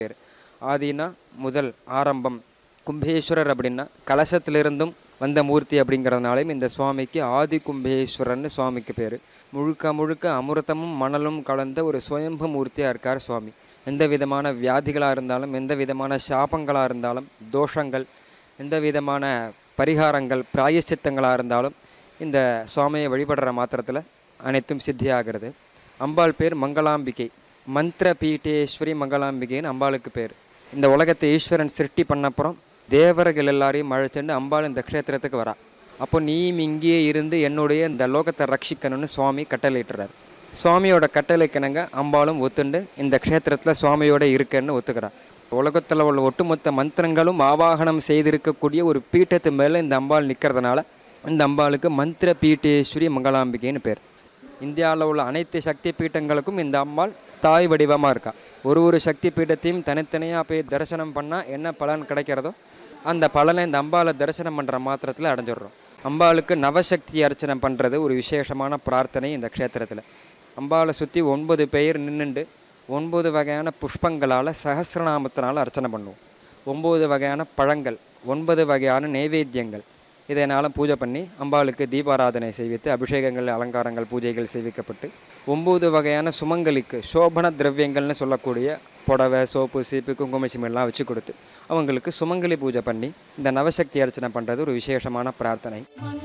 பேர் ஆதினா முதல் ஆரம்பம் கும்பேஸ்வரர் அப்படின்னா கலசத்திலிருந்தும் வந்த மூர்த்தி அப்படிங்கிறதுனாலையும் இந்த சுவாமிக்கு ஆதி கும்பேஸ்வரர்னு சுவாமிக்கு பேர் முழுக்க முழுக்க அமிர்தமும் மணலும் கலந்த ஒரு சுயம்பு மூர்த்தியாக இருக்கார் சுவாமி எந்த விதமான வியாதிகளாக இருந்தாலும் எந்த விதமான சாபங்களாக இருந்தாலும் தோஷங்கள் எந்த விதமான பரிகாரங்கள் பிராயச்சித்தங்களாக இருந்தாலும் இந்த சுவாமியை வழிபடுற மாத்திரத்தில் அனைத்தும் சித்தியாகிறது அம்பாள் பேர் மங்களாம்பிகை மந்திர பீட்டேஸ்வரி மங்களாம்பிகைன்னு அம்பாளுக்கு பேர் இந்த உலகத்தை ஈஸ்வரன் சிருஷ்டி பண்ணப்புறம் தேவர்கள் எல்லாரையும் அழைச்சிட்டு அம்பாள் இந்த க்ஷேத்திரத்துக்கு வரா அப்போ நீயும் இங்கேயே இருந்து என்னுடைய இந்த லோகத்தை ரட்சிக்கணும்னு சுவாமி கட்டளையிட்டுறார் சுவாமியோட கட்டளைக்கிணங்க அம்பாளும் ஒத்துண்டு இந்த க்ஷேத்திரத்தில் சுவாமியோட இருக்கேன்னு ஒத்துக்கிறார் உலகத்தில் உள்ள ஒட்டுமொத்த மந்திரங்களும் ஆவாகனம் செய்திருக்கக்கூடிய ஒரு பீட்டத்து மேலே இந்த அம்பாள் நிற்கிறதுனால இந்த அம்பாளுக்கு மந்திர பீட்டேஸ்வரி மங்களாம்பிகைன்னு பேர் இந்தியாவில் உள்ள அனைத்து சக்தி பீட்டங்களுக்கும் இந்த அம்பாள் தாய் வடிவமாக இருக்கா ஒரு ஒரு சக்தி பீட்டத்தையும் தனித்தனியாக போய் தரிசனம் பண்ணால் என்ன பலன் கிடைக்கிறதோ அந்த பலனை இந்த அம்பாளை தரிசனம் பண்ணுற மாத்திரத்தில் அடைஞ்சிடுறோம் அம்பாளுக்கு நவசக்தி அர்ச்சனை பண்ணுறது ஒரு விசேஷமான பிரார்த்தனை இந்த க்ஷேத்திரத்தில் அம்பாளை சுற்றி ஒன்பது பேர் நின்றுண்டு ஒன்பது வகையான புஷ்பங்களால் சகசிரநாமத்தினால் அர்ச்சனை பண்ணுவோம் ஒம்பது வகையான பழங்கள் ஒன்பது வகையான நைவேத்தியங்கள் இதனால் பூஜை பண்ணி அம்பாளுக்கு தீபாராதனை செய்வித்து அபிஷேகங்கள் அலங்காரங்கள் பூஜைகள் செய்விக்கப்பட்டு ஒம்பது வகையான சுமங்கலிக்கு சோபன திரவியங்கள்னு சொல்லக்கூடிய புடவை சோப்பு சீப்பு குங்குமச்சிம் எல்லாம் வச்சு கொடுத்து அவங்களுக்கு சுமங்கலி பூஜை பண்ணி இந்த நவசக்தி அர்ச்சனை பண்ணுறது ஒரு விசேஷமான பிரார்த்தனை